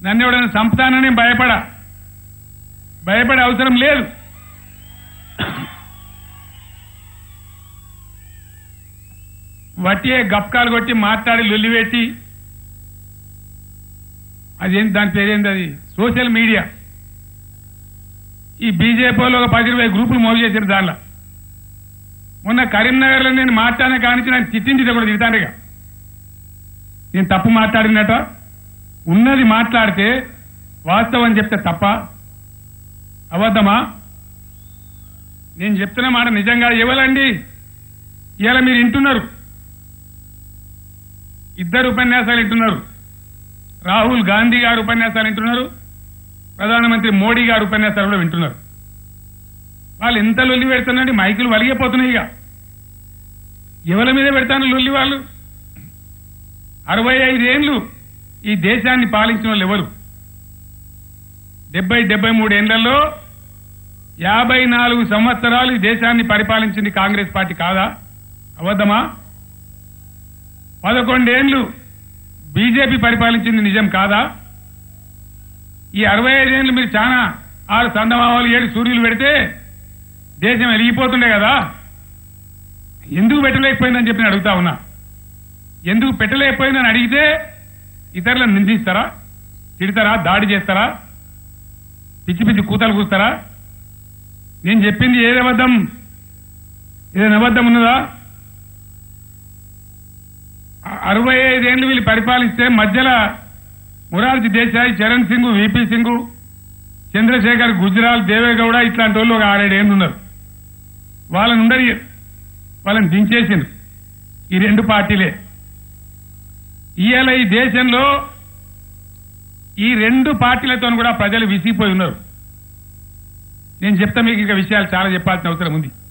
నన్ను ఎవడైనా చంపుతానని భయపడా భయపడే అవసరం లేదు వట్టియే గప్కాలు కొట్టి మాట్లాడి లొల్లి పెట్టి అదేంటి దాని పేరేంది అది సోషల్ మీడియా ఈ బీజేపీ వాళ్ళు ఒక పది ఇరవై గ్రూపులు మోగు చేశారు దానిలో మొన్న కరీంనగర్లో నేను మాట్లాడిన కానించి నన్ను తిట్టింది కూడా తిడతానుగా నేను తప్పు మాట్లాడినట ఉన్నది మాట్లాడితే వాస్తవం చెప్తే తప్ప అబద్ధమా నేను చెప్తున్న మాట నిజంగా ఇవ్వాలండి ఇవాళ మీరు వింటున్నారు ఇద్దరు ఉపన్యాసాలు వింటున్నారు రాహుల్ గాంధీ గారు ఉపన్యాసాలు వింటున్నారు ప్రధానమంత్రి మోడీ గారు ఉపన్యాసాలు కూడా వింటున్నారు వాళ్ళు ఎంత లొల్లి పెడుతున్నారండి మైకులు వలిగిపోతున్నాయి ఇక ఎవరి మీద పెడతాను లొల్లి వాళ్ళు అరవై ఐదేళ్లు ఈ దేశాన్ని పాలించిన వాళ్ళు ఎవరు డెబ్బై డెబ్బై మూడేళ్లలో యాభై నాలుగు సంవత్సరాలు ఈ దేశాన్ని పరిపాలించింది కాంగ్రెస్ పార్టీ కాదా అబద్ధమా పదకొండేళ్లు బీజేపీ పరిపాలించింది నిజం కాదా ఈ అరవై ఐదేళ్లు మీరు చాలా ఆరు సందమావాలు ఏడు సూర్యులు పెడితే దేశం వెలిగిపోతుండే కదా ఎందుకు పెట్టలేకపోయిందని చెప్పి నేను అడుగుతా ఉన్నా ఎందుకు పెట్టలేకపోయిందని అడిగితే ఇతరులను నిందిస్తారా తిడతారా దాడి చేస్తారా పిచ్చి పిచ్చి కూతలు కూస్తారా నేను చెప్పింది ఏది అబద్ధం ఏదైనా అబద్ధం ఉన్నదా అ- అరవై ఐదేళ్లు వీళ్ళు పరిపాలిస్తే మధ్యలో మురార్జీ దేశాయ్ చరణ్ సింగ్ విపి సింగ్ చంద్రశేఖర్ గుజరాల్ దేవేగౌడ ఇట్లాంటి వాళ్ళు ఒక ఆరేడేళ్ళు ఉన్నారు వాళ్ళని ఉండరు వాళ్ళని దించేసిండ్రు ఈ రెండు పార్టీలే ఇవాళ ఈ దేశంలో ఈ రెండు పార్టీలతో కూడా ప్రజలు విసిగిపోయి ఉన్నారు నేను చెప్తా మీకు ఇంకా విషయాలు చాలా చెప్పాల్సిన అవసరం ఉంది